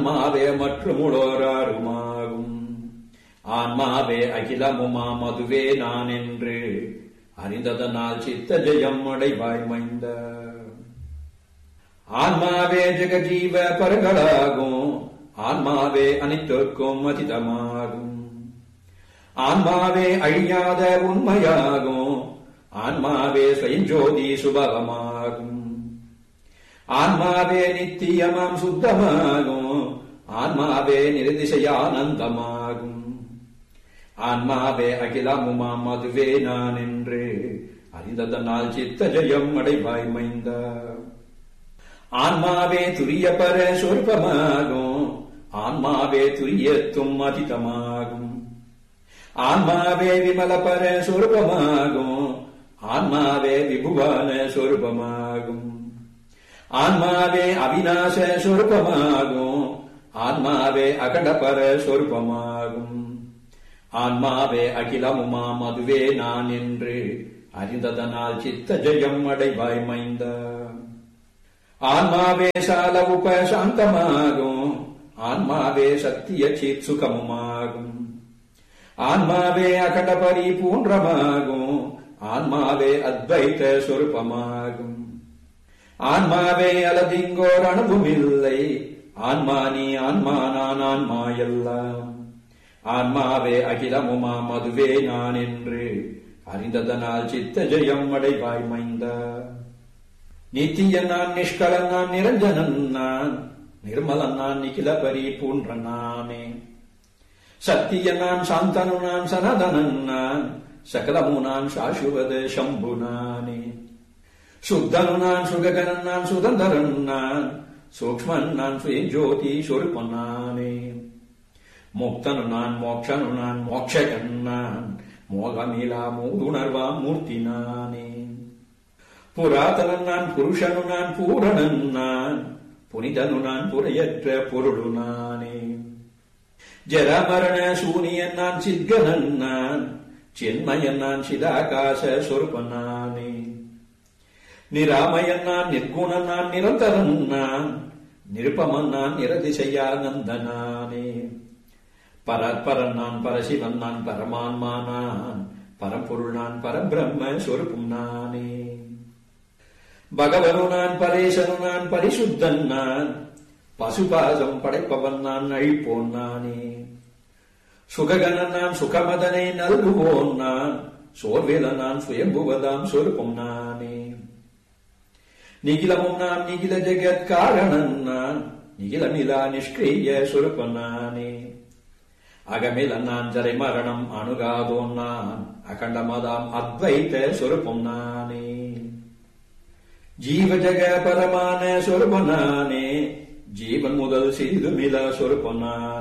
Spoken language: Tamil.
ஆன்மாவே மற்றுமுளோராருமாகும் ஆன்மாவே அகிலமுமா மதுவே நான் என்று அறிந்ததனால் சித்த ஜெயம் அடைவாய் மைந்த ஆன்மாவே ஜெகஜீவ பரங்களாகும் ஆன்மாவே அனைத்திற்கும் அதிதமாகும் ஆன்மாவே அழியாத உண்மையாகும் ஆன்மாவே ஸ்வயஞ்சோதி சுபவமாகும் ஆன்மாவே நித்தியமாம் சுத்தமாகும் ஆன்மாவே நிர்திசையானந்தமாகும் ஆன்மாவே அகிலமுமாம் அதுவே நான் என்று அறிந்ததனால் சித்த ஜெயம் அடைவாய் மைந்த ஆன்மாவே துரிய பர சொற்பமாகும் ஆன்மாவே துரியத்தும் அதிதமாகும் ஆன்மாவே விமல பர சொருபமாகும் ஆன்மாவே விபுவான சொருபமாகும் ஆன்மாவே அவிநாச சொருபமாகும் ஆன்மாவே அகண்டபர சொருபமாகும் ஆன்மாவே அகிலமுமாம் அதுவே நான் என்று அறிந்ததனால் சித்த ஜெயம் அடைவாய் மைந்த ஆன்மாவே சால உப சாந்தமாகும் ஆன்மாவே சத்திய சித் சுகமுமாகும் ஆன்மாவே அகண்ட பரிபூன்றமாகும் ஆன்மாவே அத்வைத சொருபமாகும் ஆன்மாவே அலதிங்கோர் அணுவுமில்லை ஆன்மா நீ ஆன்மா நான் ஆன்மா எல்லாம் ஆன்மாவே அகிலமுமாம் அதுவே நான் என்று அறிந்ததனால் சித்த ஜெயம் அடைவாய் மைந்த நித்திய நான் நிஷ்கலன் நான் நிரஞ்சனன் நான் நிர்மலன் நான் நிகில பரிபூன்ற நானே சத்திய நான் சாந்தனு நான் சனதனன் நான் சகலமு நான் சாசுவத சம்பு நானே சுத்தனு நான் சுககனன் நான் சுதந்தரன் நான் சூக்மன் நான் சுயஜோதி சொருப்பன் நானே முக்தனு நான் மோக்ஷனு நான் மோக்ஷகன் நான் மோகமிலா மூதுணர்வாம் மூர்த்தி நானே புராதனன் நான் புருஷனு நான் பூரணன் நான் புனிதனு நான் புறையற்ற பொருளு நானே ஜரமரண சூனியன் நான் சித்கனன் நான் சின்மயன் நான் சிதாகாச சொருபன் நானே நிராமயன் நான் நிர்குணன் நான் நிரந்தரன் நான் நிருப்பமன் நான் நிரதிசையானந்தனானே பரற்பரன் நான் பரசிவன் நான் பரமான்மா நான் பரம்பொருள் நான் பரபிரம்ம சொருப்பும் நானே பகவனு நான் பரேசனு நான் பரிசுத்தன் நான் பசுபாசம் படைப்பவன் நான் அழிப்போன் நானே சுககனன் நான் சுகமதனை நல்குவோன் நான் சோர்வேல நான் சுயம்புவதாம் சொருப்பம் நானே நிகிலமும் நான் நிகில ஜெகத் காரணன் நான் நிகிலமிலா நிஷ்கிரிய சொருப்பன் நானே அகமில நான் ஜரை மரணம் அணுகாதோன் நான் அகண்டமதாம் அத்வைத்த சொருப்பம் நானே ஜீவ ஜக பரமான சொருபனானே ஜீவன் முதல் சிறிதுமில சொருப்பனானே